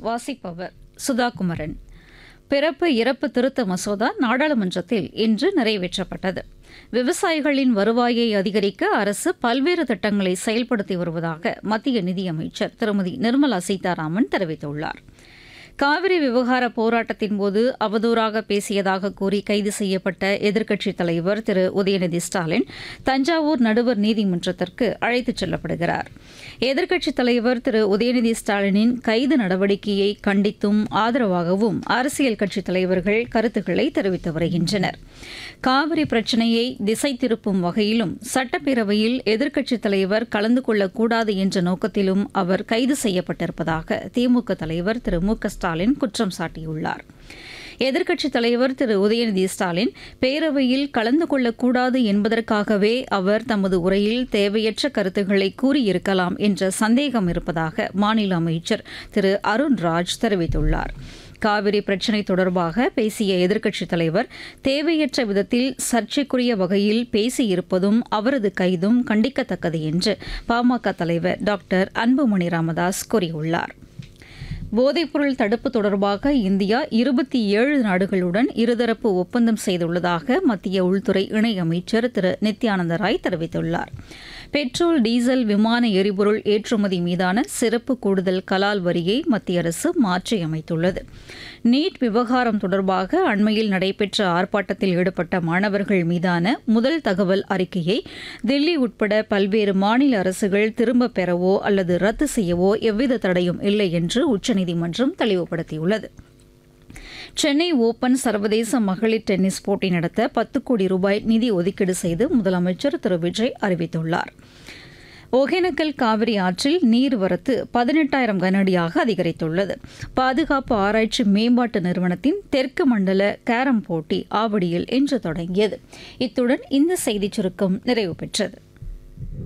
வாசிப்பவர் சுதாகுமரன் பிறப்பு இறப்பு திருத்த மசோதா நாடாளுமன்றத்தில் இன்று நிறைவேற்றப்பட்டது விவசாயிகளின் வருவாயை அதிகரிக்க அரசு பல்வேறு திட்டங்களை செயல்படுத்தி வருவதாக மத்திய நிதியமைச்சர் திருமதி நிர்மலா சீதாராமன் தெரிவித்துள்ளார் காவிரி விவகார போராட்டத்தின் போது அவதூறாக பேசியதாக கூறி கைது செய்யப்பட்ட எதிர்க்கட்சித் தலைவர் திரு உதயநிதி ஸ்டாலின் தஞ்சாவூர் நடுவர் நீதிமன்றத்திற்கு அழைத்துச் செல்லப்படுகிறார் எதிர்க்கட்சித் தலைவர் திரு உதயநிதி ஸ்டாலினின் கைது நடவடிக்கையை கண்டித்தும் ஆதரவாகவும் அரசியல் கட்சித் தலைவர்கள் கருத்துக்களை தெரிவித்து வருகின்றனர் காவிரி பிரச்சினையை திசை திருப்பும் வகையிலும் சட்டப்பேரவையில் எதிர்க்கட்சித் தலைவர் கலந்து கொள்ளக்கூடாது என்ற நோக்கத்திலும் அவர் கைது செய்யப்பட்டிருப்பதாக திமுக தலைவர் திரு மு க ஸ்டாலின் குற்றம் சாட்டியுள்ளார் எதிர்க்கட்சித் தலைவர் திரு உதயநிதி ஸ்டாலின் பேரவையில் கலந்து கொள்ளக்கூடாது என்பதற்காகவே அவர் தமது உரையில் தேவையற்ற கருத்துக்களை கூறியிருக்கலாம் என்ற சந்தேகம் இருப்பதாக மாநில அமைச்சர் திரு அருண்ராஜ் தெரிவித்துள்ளார் காவிரி பிரச்சினை தொடர்பாக பேசிய எதிர்க்கட்சித் தலைவர் தேவையற்ற விதத்தில் சர்ச்சைக்குரிய வகையில் பேசியிருப்பதும் அவரது கைதும் கண்டிக்கத்தக்கது என்று பாமக தலைவர் டாக்டர் அன்புமணி ராமதாஸ் கூறியுள்ளார் போதைப்பொருள் தடுப்பு தொடர்பாக இந்தியா இருபத்தி ஏழு நாடுகளுடன் இருதரப்பு ஒப்பந்தம் செய்துள்ளதாக மத்திய உள்துறை இணையமைச்சர் திரு நித்யானந்த ராய் தெரிவித்துள்ளார் பெட்ரோல் டீசல் விமான எரிபொருள் ஏற்றுமதி மீதான சிறப்பு கூடுதல் கலால் வரியை மத்திய அரசு மாற்றியமைத்துள்ளது நீட் விவகாரம் தொடர்பாக அண்மையில் நடைபெற்ற ஆர்ப்பாட்டத்தில் ஈடுபட்ட மாணவர்கள் மீதான முதல் தகவல் அறிக்கையை தில்லி உட்பட பல்வேறு மாநில அரசுகள் திரும்பப் பெறவோ அல்லது ரத்து செய்யவோ எவ்வித தடையும் இல்லை என்று உச்சநீதிமன்றம் தெளிவுபடுத்தியுள்ளது சென்னை ஓபன் சர்வதேச மகளிர் டென்னிஸ் போட்டி நடத்த பத்து கோடி ரூபாய் நிதி ஒதுக்கீடு செய்து முதலமைச்சர் திரு விஜய் அறிவித்துள்ளார் ஒகேனக்கல் காவிரி ஆற்றில் நீர்வரத்து பதினெட்டாயிரம் கனஅடியாக அதிகரித்துள்ளது பாதுகாப்பு ஆராய்ச்சி மேம்பாட்டு நிறுவனத்தின் தெற்கு மண்டல கேரம் போட்டி ஆவடியில் இன்று தொடங்கியது இத்துடன் இந்த செய்திச் சுருக்கம் நிறைவு பெற்றது